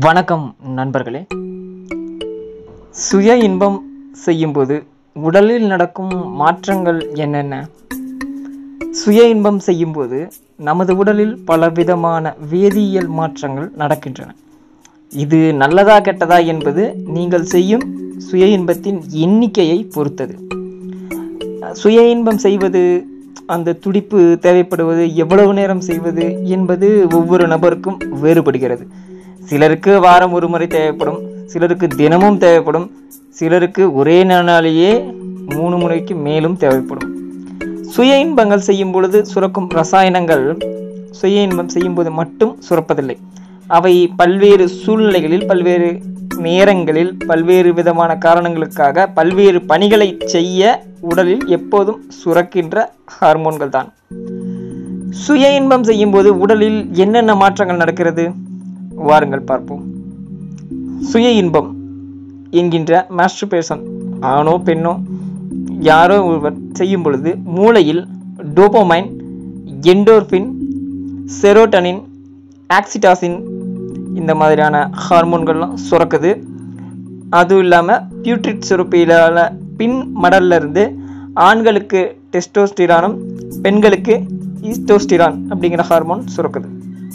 வணக்கம் நண்பர்களே சுய இன்பம் செய்யும்போது உடலில் நடக்கும் மாற்றங்கள் என்னென்ன சுய இன்பம் செய்யும்போது நமது உடலில் பலவிதமான வேதியியல் மாற்றங்கள் நடக்கின்றன இது நல்லதா கெட்டதா என்பது நீங்கள் செய்யும் சுய இன்பத்தின் எண்ணிக்கையை பொறுத்தது சுய இன்பம் செய்வது அந்த துடிப்பு தேவைப்படுவது எவ்வளவு நேரம் செய்வது என்பது ஒவ்வொரு நபருக்கும் வேறுபடுகிறது சிலருக்கு வாரம் ஒரு முறை தேவைப்படும் சிலருக்கு தினமும் தேவைப்படும் சிலருக்கு ஒரே நாளிலேயே மூணு முறைக்கு மேலும் தேவைப்படும் சுய இன்பங்கள் செய்யும் பொழுது சுரக்கும் ரசாயனங்கள் சுய இன்பம் செய்யும்போது மட்டும் சுரப்பதில்லை அவை பல்வேறு சூழ்நிலைகளில் பல்வேறு நேரங்களில் பல்வேறு விதமான காரணங்களுக்காக பல்வேறு பணிகளை செய்ய உடலில் எப்போதும் சுரக்கின்ற ஹார்மோன்கள் தான் சுய இன்பம் செய்யும்போது உடலில் என்னென்ன மாற்றங்கள் நடக்கிறது வாருங்கள் பார்ப்போம் சுய இன்பம் என்கின்ற மாஸ்டர்பேஷன் ஆணோ பெண்ணோ யாரோ ஒருவர் செய்யும் பொழுது மூளையில் டோபோமைன் எண்டோர்பின் செரோட்டனின் ஆக்சிடாசின் இந்த மாதிரியான ஹார்மோன்கள்லாம் சுரக்குது அதுவும் இல்லாமல் பியூட்ரிட் சுரப்பியிலான பின் மடல்ல இருந்து ஆண்களுக்கு டெஸ்டோஸ்டிரானும் பெண்களுக்கு ஈஸ்டோஸ்டிரான் அப்படிங்கிற ஹார்மோன் சுரக்குது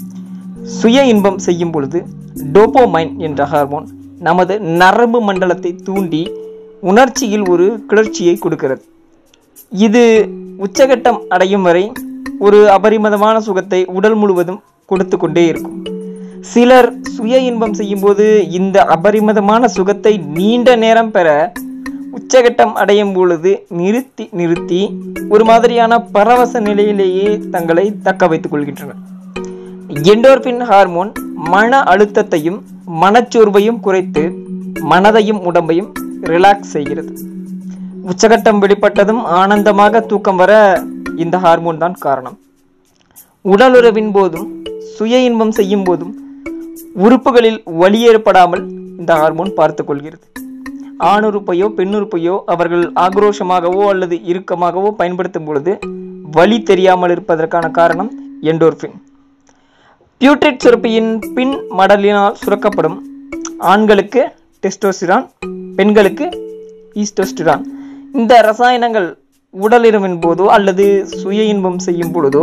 சுய இன்பம் செய்யும் பொழுது டோபோமைன் என்ற ஹார்மோன் நமது நரம்பு மண்டலத்தை தூண்டி உணர்ச்சியில் ஒரு கிளர்ச்சியை கொடுக்கிறது இது உச்சகட்டம் அடையும் வரை ஒரு அபரிமிதமான சுகத்தை உடல் முழுவதும் கொடுத்து கொண்டே இருக்கும் சிலர் சுய இன்பம் செய்யும்போது இந்த அபரிமிதமான சுகத்தை நீண்ட நேரம் பெற உச்சகட்டம் அடையும் பொழுது நிறுத்தி நிறுத்தி ஒரு மாதிரியான பரவச நிலையிலேயே தங்களை தக்க வைத்துக் கொள்கின்றனர் எண்டோர்பின் ஹார்மோன் மன அழுத்தத்தையும் மனச்சோர்வையும் குறைத்து மனதையும் உடம்பையும் ரிலாக்ஸ் செய்கிறது உச்சகட்டம் வெளிப்பட்டதும் ஆனந்தமாக தூக்கம் வர இந்த ஹார்மோன் தான் காரணம் உடலுறவின் போதும் சுய இன்பம் செய்யும் போதும் உறுப்புகளில் வலி ஏற்படாமல் இந்த ஹார்மோன் பார்த்து கொள்கிறது ஆணுறுப்பையோ பெண்ணுறுப்பையோ அவர்கள் ஆக்ரோஷமாகவோ அல்லது இறுக்கமாகவோ பயன்படுத்தும் பொழுது வலி தெரியாமல் இருப்பதற்கான காரணம் எண்டோர்பின் பியூட்ரிட் சுரப்பியின் பின் மடலினால் சுரக்கப்படும் ஆண்களுக்கு டெஸ்டோஸ்டிரான் பெண்களுக்கு ஈஸ்டோஸ்டிரான் இந்த ரசாயனங்கள் உடலிறவின் போதோ அல்லது சுய இன்பம் செய்யும் பொழுதோ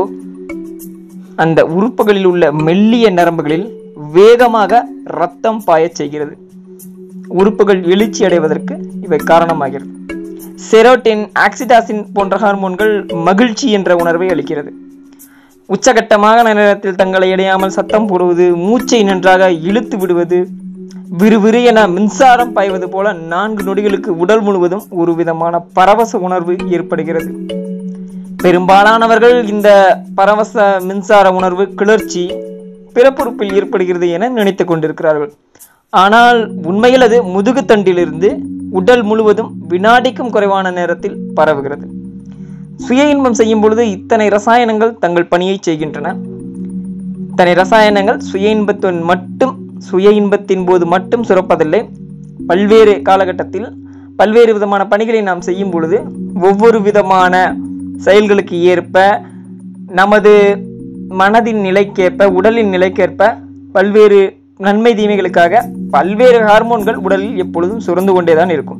அந்த உறுப்புகளில் உள்ள மெல்லிய நரம்புகளில் வேகமாக ரத்தம் பாயச் செய்கிறது உறுப்புகள் எழுச்சி அடைவதற்கு இவை காரணமாகிறது செரோட்டின் ஆக்சிடாசின் போன்ற ஹார்மோன்கள் மகிழ்ச்சி என்ற உணர்வை அளிக்கிறது உச்சகட்டமாக நேரத்தில் தங்களை இடையாமல் சத்தம் போடுவது மூச்சை நன்றாக இழுத்து விடுவது விறுவிறு என மின்சாரம் பாய்வது போல நான்கு நொடிகளுக்கு உடல் முழுவதும் ஒரு விதமான பரவச உணர்வு ஏற்படுகிறது பெரும்பாலானவர்கள் இந்த பரவச மின்சார உணர்வு கிளர்ச்சி பிறப்புறுப்பில் ஏற்படுகிறது என நினைத்துக் கொண்டிருக்கிறார்கள் ஆனால் உண்மையில் அது முதுகுத்தண்டிலிருந்து உடல் முழுவதும் வினாடிக்கும் குறைவான நேரத்தில் பரவுகிறது சுய இன்பம் செய்யும் பொழுது இத்தனை ரசாயனங்கள் தங்கள் பணியை செய்கின்றன இத்தனை ரசாயனங்கள் சுய இன்பத்தின் மட்டும் சுய இன்பத்தின் போது மட்டும் சுரப்பதில்லை பல்வேறு காலகட்டத்தில் பல்வேறு விதமான பணிகளை நாம் செய்யும் பொழுது ஒவ்வொரு விதமான செயல்களுக்கு ஏற்ப நமது மனதின் நிலைக்கேற்ப உடலின் நிலைக்கேற்ப பல்வேறு நன்மை தீமைகளுக்காக பல்வேறு ஹார்மோன்கள் உடலில் எப்பொழுதும் சுரந்து கொண்டேதான் இருக்கும்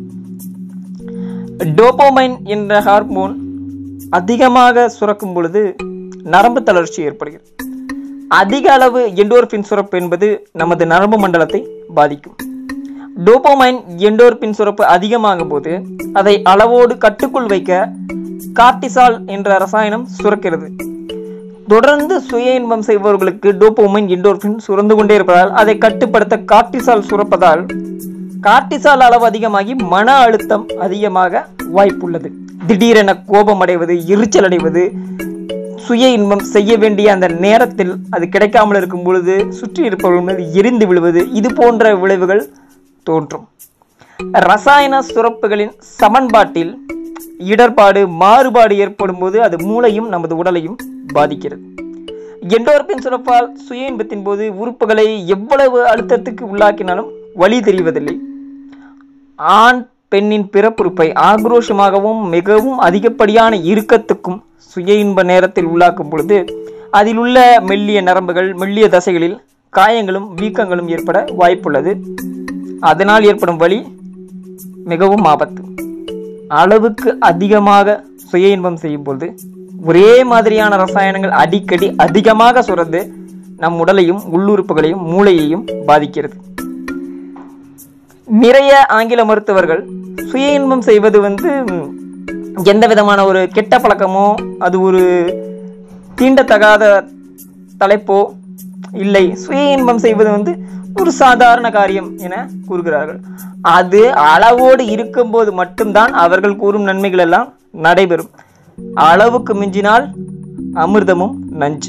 டோபோமைன் என்ற ஹார்மோன் அதிகமாக சுரக்கும் பொழுது நரம்பு தளர்ச்சி ஏற்படுகிறது அதிக அளவு எண்டோர்பின் சுரப்பு என்பது நமது நரம்பு மண்டலத்தை பாதிக்கும் டோபோமைன் எண்டோர்பின் சுரப்பு அதிகமாகும் போது அதை அளவோடு கட்டுக்குள் வைக்க கார்டிசால் என்ற ரசாயனம் சுரக்கிறது தொடர்ந்து சுய இன்பம் செய்பவர்களுக்கு டோபோமைன் எண்டோர்பின் சுரந்து கொண்டே இருப்பதால் அதை கட்டுப்படுத்த கார்டிசால் சுரப்பதால் கார்டிசால் அளவு அதிகமாகி மன அழுத்தம் அதிகமாக வாய்ப்புள்ளது திடீரென கோபம் அடைவது எரிச்சல் அடைவது சுய இன்பம் செய்ய வேண்டிய அந்த நேரத்தில் அது கிடைக்காமல் இருக்கும் பொழுது சுற்றி இருப்பவர்கள் மீது எரிந்து விழுவது இது போன்ற விளைவுகள் தோன்றும் ரசாயன சுரப்புகளின் சமன்பாட்டில் இடர்பாடு மாறுபாடு ஏற்படும் போது அது மூளையும் நமது உடலையும் பாதிக்கிறது எண்டோர்பின் சுரப்பால் சுய இன்பத்தின் போது உறுப்புகளை எவ்வளவு அழுத்தத்துக்கு உள்ளாக்கினாலும் வழி தெரிவதில்லை ஆண் பெண்ணின் பிறப்புறுப்பை ஆக்ரோஷமாகவும் மிகவும் அதிகப்படியான இறுக்கத்துக்கும் சுய இன்ப நேரத்தில் உள்ளாக்கும் பொழுது அதில் உள்ள மெல்லிய நரம்புகள் மெல்லிய தசைகளில் காயங்களும் வீக்கங்களும் ஏற்பட வாய்ப்புள்ளது அதனால் ஏற்படும் வலி மிகவும் ஆபத்து அளவுக்கு அதிகமாக சுய இன்பம் செய்யும் பொழுது ஒரே மாதிரியான ரசாயனங்கள் அடிக்கடி அதிகமாக சுரந்து நம் உடலையும் உள்ளுறுப்புகளையும் மூளையையும் பாதிக்கிறது நிறைய ஆங்கில மருத்துவர்கள் சுய இன்பம் செய்வது வந்து ம், எந்த விதமான ஒரு கெட்ட பழக்கமோ அது ஒரு தீண்டத்தகாத தலைப்போ இல்லை சுய இன்பம் செய்வது வந்து ஒரு சாதாரண காரியம் என கூறுகிறார்கள் அது அளவோடு இருக்கும்போது மட்டும்தான் அவர்கள் கூறும் நன்மைகள் எல்லாம் நடைபெறும் அளவுக்கு மிஞ்சினால் அமிர்தமும் நஞ்சு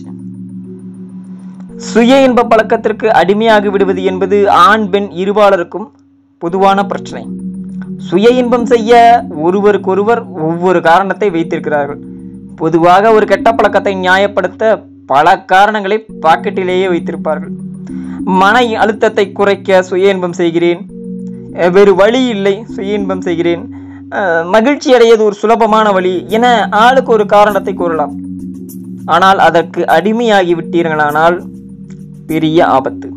சுய இன்ப பழக்கத்திற்கு அடிமையாகி விடுவது என்பது ஆண் பெண் இருபாலருக்கும் பொதுவான பிரச்சனை சுய இன்பம் செய்ய ஒருவருக்கொருவர் ஒவ்வொரு காரணத்தை வைத்திருக்கிறார்கள் பொதுவாக ஒரு கெட்ட பழக்கத்தை நியாயப்படுத்த பல காரணங்களை பாக்கெட்டிலேயே வைத்திருப்பார்கள் மன அழுத்தத்தை குறைக்க சுய இன்பம் செய்கிறேன் அஹ் வேறு வழி இல்லை சுய இன்பம் செய்கிறேன் அஹ் மகிழ்ச்சி அடையது ஒரு சுலபமான வழி என ஆளுக்கு ஒரு காரணத்தை கூறலாம் ஆனால் அதற்கு அடிமையாகி விட்டீர்களானால் பெரிய ஆபத்து